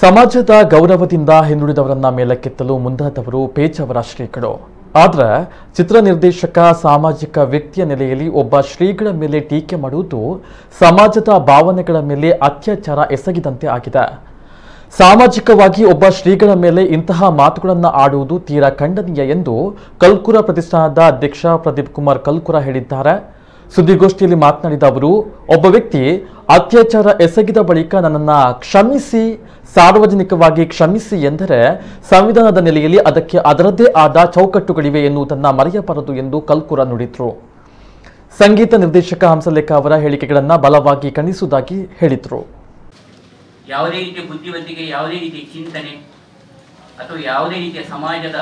ಸಮಾಜದ ಗೌರವದಿಂದ ಹಿಂದುಳಿದವರನ್ನ ಮೇಲಕ್ಕೆತ್ತಲು ಮುಂದಾದವರು ಪೇಜಾವರ ಶ್ರೀಗಳು ಆದ್ರೆ ಚಿತ್ರ ನಿರ್ದೇಶಕ ಸಾಮಾಜಿಕ ವ್ಯಕ್ತಿಯ ನೆಲೆಯಲ್ಲಿ ಒಬ್ಬ ಶ್ರೀಗಳ ಮೇಲೆ ಟೀಕೆ ಮಾಡುವುದು ಸಮಾಜದ ಭಾವನೆಗಳ ಮೇಲೆ ಅತ್ಯಾಚಾರ ಎಸಗಿದಂತೆ ಆಗಿದೆ ಸಾಮಾಜಿಕವಾಗಿ ಒಬ್ಬ ಶ್ರೀಗಳ ಮೇಲೆ ಇಂತಹ ಮಾತುಗಳನ್ನು ಆಡುವುದು ತೀರಾ ಖಂಡನೀಯ ಎಂದು ಕಲ್ಕುರ ಪ್ರತಿಷ್ಠಾನದ ಅಧ್ಯಕ್ಷ ಪ್ರದೀಪ್ ಕುಮಾರ್ ಕಲ್ಕುರ ಹೇಳಿದ್ದಾರೆ ಸುದ್ದಿಗೋಷ್ಠಿಯಲ್ಲಿ ಮಾತನಾಡಿದ ಅವರು ಒಬ್ಬ ವ್ಯಕ್ತಿ ಅತ್ಯಾಚಾರ ಎಸಗಿದ ಬಳಿಕ ನನ್ನನ್ನ ಕ್ಷಮಿಸಿ ಸಾರ್ವಜನಿಕವಾಗಿ ಕ್ಷಮಿಸಿ ಎಂದರೆ ಸಂವಿಧಾನದ ನೆಲೆಯಲ್ಲಿ ಅದಕ್ಕೆ ಅದರದ್ದೇ ಆದ ಚೌಕಟ್ಟುಗಳಿವೆ ಎನ್ನುವುದನ್ನ ಮರೆಯಬಾರದು ಎಂದು ಕಲ್ಕುರ ನುಡಿದ್ರು ಸಂಗೀತ ನಿರ್ದೇಶಕ ಹಂಸಲೇಖ ಅವರ ಹೇಳಿಕೆಗಳನ್ನ ಬಲವಾಗಿ ಖಂಡಿಸುವುದಾಗಿ ಹೇಳಿದ್ರು ಯಾವುದೇ ರೀತಿಯ ಬುದ್ಧಿವಂತಿಕೆ ಯಾವುದೇ ರೀತಿಯ ಚಿಂತನೆ ಅಥವಾ ಯಾವುದೇ ರೀತಿಯ ಸಮಾಜದ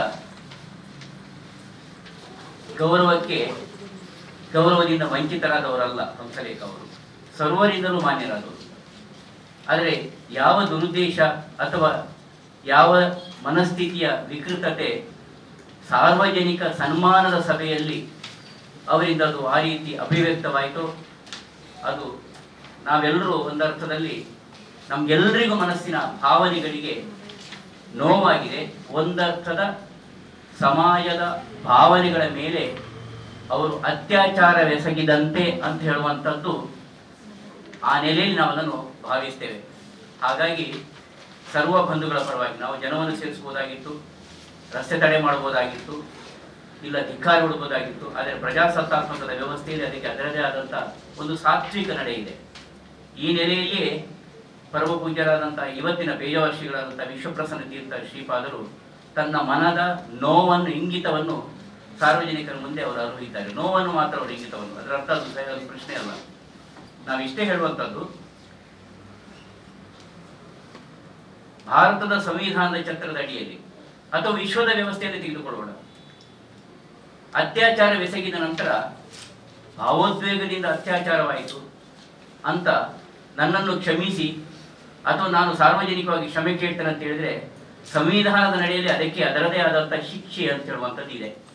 ಗೌರವಕ್ಕೆ ಗೌರವದಿಂದ ವಂಚಿತರಾದವರಲ್ಲ ಹಂಸಲೇಖ ಅವರು ಸರ್ವರಿಂದಲೂ ಮಾನ್ಯರಾದವರು ಆದರೆ ಯಾವ ದುರುದ್ದೇಶ ಅಥವಾ ಯಾವ ಮನಸ್ಥಿತಿಯ ವಿಕೃತತೆ ಸಾರ್ವಜನಿಕ ಸನ್ಮಾನದ ಸಭೆಯಲ್ಲಿ ಅವರಿಂದ ಅದು ಆ ರೀತಿ ಅಭಿವ್ಯಕ್ತವಾಯಿತು ಅದು ನಾವೆಲ್ಲರೂ ಒಂದರ್ಥದಲ್ಲಿ ನಮ್ಗೆಲ್ಲರಿಗೂ ಮನಸ್ಸಿನ ಭಾವನೆಗಳಿಗೆ ನೋವಾಗಿದೆ ಒಂದರ್ಥದ ಸಮಾಜದ ಭಾವನೆಗಳ ಮೇಲೆ ಅವರು ಅತ್ಯಾಚಾರವೆಸಗಿದಂತೆ ಅಂತ ಹೇಳುವಂಥದ್ದು ಆ ನೆಲೆಯಲ್ಲಿ ನಾವು ಅದನ್ನು ಭಾವಿಸ್ತೇವೆ ಹಾಗಾಗಿ ಸರ್ವ ಬಂಧುಗಳ ಪರವಾಗಿ ನಾವು ಜನವನ್ನು ಸೇರಿಸ್ಬೋದಾಗಿತ್ತು ರಸ್ತೆ ತಡೆ ಮಾಡಬಹುದಾಗಿತ್ತು ಇಲ್ಲ ಧಿಕ್ಕಾರ ಬಿಡಬಹುದಾಗಿತ್ತು ಆದರೆ ಪ್ರಜಾಸತ್ತಾತ್ಮಕದ ವ್ಯವಸ್ಥೆಯಲ್ಲಿ ಅದಕ್ಕೆ ಅದರದೇ ಆದಂಥ ಒಂದು ಸಾತ್ವಿಕ ನಡೆ ಇದೆ ಈ ನೆಲೆಯಲ್ಲಿಯೇ ಪರಮ ಪೂಜ್ಯರಾದಂಥ ಇವತ್ತಿನ ಬೇಜವಾರ್ಷಿಗಳಾದಂಥ ವಿಶ್ವಪ್ರಸನ್ನ ತೀರ್ಥ ಶ್ರೀಪಾದರು ತನ್ನ ಮನದ ನೋವನ್ನು ಇಂಗಿತವನ್ನು ಸಾರ್ವಜನಿಕರ ಮುಂದೆ ಅವರು ಅರಿವಿದ್ದಾರೆ ನೋವನ್ನು ಮಾತ್ರ ಅವರು ಇಂಗಿತವನ್ನು ಅದರ ಅರ್ಥ ಅದು ಸಹ ಅದು ಪ್ರಶ್ನೆ ಅಲ್ಲ ನಾವಿಷ್ಟೇ ಹೇಳುವಂಥದ್ದು ಭಾರತದ ಸಂವಿಧಾನದ ಛತ್ರದ ಅಡಿಯಲ್ಲಿ ಅಥವಾ ವಿಶ್ವದ ವ್ಯವಸ್ಥೆಯಲ್ಲಿ ತೆಗೆದುಕೊಳ್ಳೋಣ ಅತ್ಯಾಚಾರವೆಸಗಿದ ನಂತರ ಭಾವೋದ್ವೇಗದಿಂದ ಅತ್ಯಾಚಾರವಾಯಿತು ಅಂತ ನನ್ನನ್ನು ಕ್ಷಮಿಸಿ ಅಥವಾ ನಾನು ಸಾರ್ವಜನಿಕವಾಗಿ ಕ್ಷಮೆ ಕೇಳ್ತೇನೆ ಅಂತ ಹೇಳಿದ್ರೆ ಸಂವಿಧಾನದ ನಡೆಯಲ್ಲಿ ಅದಕ್ಕೆ ಅದರದೇ ಆದಂಥ ಶಿಕ್ಷೆ ಅಂತ ಹೇಳುವಂಥದ್ದು ಇದೆ